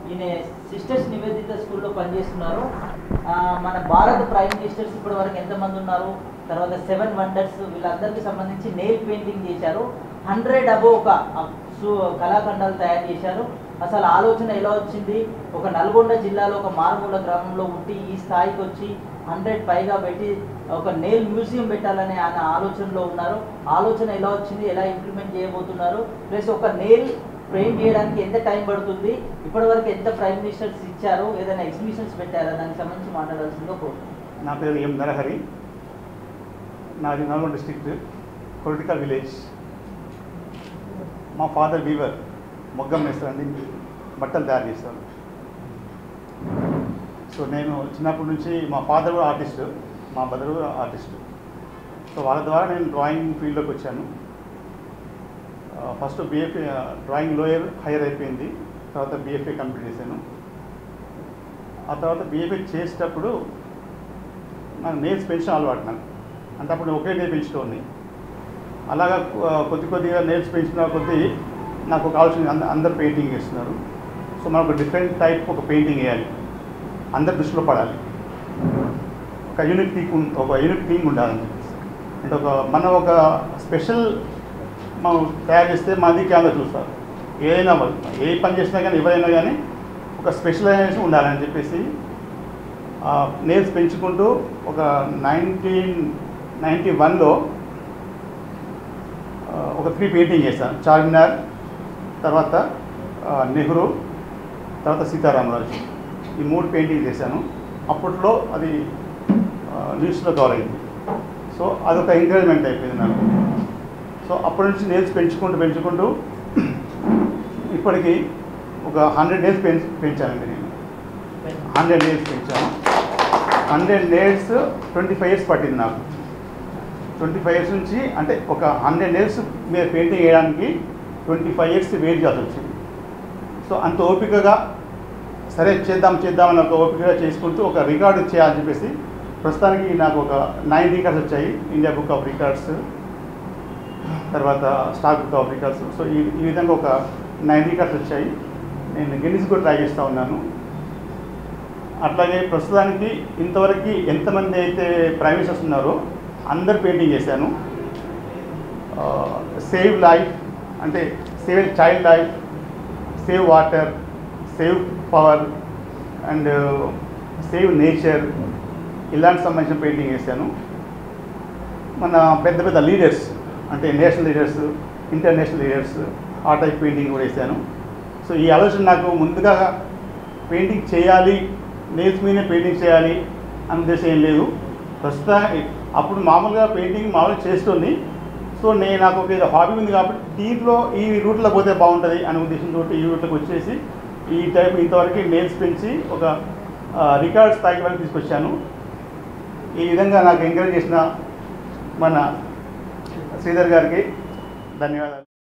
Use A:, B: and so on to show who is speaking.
A: ఈయన సిస్టర్స్ నివేదిత స్కూల్లో పనిచేస్తున్నారు ఆ, మన భారత ప్రైమ్ మినిస్టర్స్ ఇప్పటి వరకు ఎంతమంది ఉన్నారు తర్వాత సెవెన్ వండర్స్ వీళ్ళందరికీ సంబంధించి నెయిల్ పెయింటింగ్ చేశారు హండ్రెడ్ అబో ఒక సు- కళాఖండాలు తయారు చేశారు అసలు ఆలోచన ఎలా వచ్చింది ఒక నల్గొండ జిల్లాలో ఒక మారుమూల గ్రామంలో ఉండి ఈ స్థాయికి వచ్చి హండ్రెడ్ పైగా పెట్టి ఒక నెయిల్ మ్యూజియం పెట్టాలనే ఆయన ఆలోచనలో ఉన్నారు ఆలోచన ఎలా వచ్చింది ఎలా ఇంప్లిమెంట్ చేయబోతున్నారు ప్లస్ ఒక నెయిల్ ఫ్రేమ్ చేయడానికి ఎంత టైం పడుతుంది ఇప్పటివరకు ఎంత ప్రైమ్ మినిస్టర్స్ ఇచ్చారు ఏదైనా ఎగ్జిబిషన్స్ పెట్టారా దానికి సంబంధించి మాట్లాడాల్సిందో కోరుతున్నాను
B: నా పేరు ఎం నరహరి నాది నల్గొండ డిస్ట్రిక్ట్ పొలిటికల్ విలేజ్ మా ఫాదర్ వీవర్ మొగ్గం వేస్తారండి బట్టలు తయారు చేస్తారు సో నేను చిన్నప్పటి నుంచి మా ఫాదర్ కూడా ఆర్టిస్ట్ మా మదర్ కూడా ఆర్టిస్ట్ సో వాళ్ళ ద్వారా నేను డ్రాయింగ్ ఫీల్డ్లోకి వచ్చాను first BFA drawing lower higher అయిపోయింది తర్వాత బిఎఫ్ఏ కంప్లీట్ చేశాను ఆ తర్వాత బిఎఫ్ఏ చేసేటప్పుడు నాకు నేల్స్ పెంచడం అలవాటు నాకు అంటే అప్పుడు నేను ఒకే నేల్ పెంచుతోంది అలాగా ఆ, కొద్ది కొద్దిగా నేల్స్ పెంచిన కొద్దీ నాకు కావాల్సిన అంద అందరు పెయింటింగ్ చేస్తున్నారు సో మనం ఒక డిఫరెంట్ టైప్ ఒక పెయింటింగ్ వేయాలి అందరి దృష్టిలో పడాలి ఒక యూనిక్ థీమ్ ఉం- ఒక యూనిక్ థీమ్ ఉండాలని చెప్పేసి అంటే ఒక మనం ఒక స్పెషల్ మనం తయారు చేస్తే మనది క్యామెరా చూస్తారు ఏదైనా వాళ్ళు ఏ పని చేసినా కానీ ఎవరైనా కానీ ఒక స్పెషలైజేషన్ ఉండాలని చెప్పేసి నేల్స్ పెంచుకుంటూ ఒక నైన్టీన్ నైంటీ వన్లో ఒక త్రీ పెయింటింగ్ చేశాను చార్మినార్ తర్వాత ఆ, నెహ్రూ తర్వాత సీతారామరాజు ఈ మూడు పెయింటింగ్ చేశాను అప్పట్లో అది ఆ, న్యూస్లో కవర్ అయింది సో అదొక ఎంకరేజ్మెంట్ అయిపోయింది నాకు సో అప్పటి నుంచి నేల్స్ పెంచుకుంటూ పెంచుకుంటూ ఇప్పటికి ఒక హండ్రెడ్ డేస్ పెంచ్ పెంచానండి నేను హండ్రెడ్ డేస్ పెంచాను hundred days twenty five years పట్టింది నాకు ట్వంటీ ఫైవ్ ఇయర్స్ నుంచి అంటే ఒక హండ్రెడ్ డేస్ మీద పెయింటింగ్ వేయడానికి ట్వంటీ ఫైవ్ ఇయర్స్ వెయిట్ చేయాల్సి వచ్చింది సో అంత ఓపికగా సరే చేద్దాం చేద్దాం అని ఒక ఓపికగా చేసుకుంటూ ఒక రికార్డు చేయాలని చెప్పేసి ప్రస్తుతానికి నాకు ఒక నైన్ రికార్డ్స్ వచ్చాయి ఇండియా బుక్ ఆఫ్ రికార్డ్స్ తర్వాత stock book of records so ఈ ఈ విధంగా ఒక నైన్ రికార్డ్స్ వచ్చాయి నేను గిన్నిస్ కూడా ట్రై చేస్తూ ఉన్నాను అట్లాగే ప్రస్తుతానికి ఇంతవరకు ఎంతమంది అయితే ప్రైమ్ మినిస్టర్స్ ఉన్నారో అందరు పెయింటింగ్ చేశాను సేవ్ లైఫ్ అంటే save child life save water save power and save nature ఇలాంటి సంబంధించిన పెయింటింగ్ వేశాను మన పెద్ద పెద్ద లీడర్స్ అంటే నేషనల్ లీడర్స్ ఇంటర్నేషనల్ లీడర్స్ ఆ టైప్ పెయింటింగ్ కూడా వేశాను సో ఈ ఆలోచన నాకు ముందుగా పెయింటింగ్ చేయాలి నేల్స్ మీదనే పెయింటింగ్ చేయాలి అనే ఉద్దేశం ఏం లేదు ప్రస్తుతం అప్పుడు మామూలుగా పెయింటింగ్ మామూలుగా చేస్తుంది సో నేను నాకు ఒక ఏదో హాబీ ఉంది కాబట్టి దీంట్లో ఈ రూట్లో పోతే బాగుంటుంది అనే ఉద్దేశంతో ఈ రూట్లోకి వచ్చేసి ఈ టైప్ ఇంతవరకు నేల్స్ పెంచి ఒక రికార్డ్ స్థాయికి వరకు తీసుకొచ్చాను ఈ విధంగా నాకు ఎంకరేజ్ చేసిన మన శ్రీధర్ గారికి ధన్యవాదాలు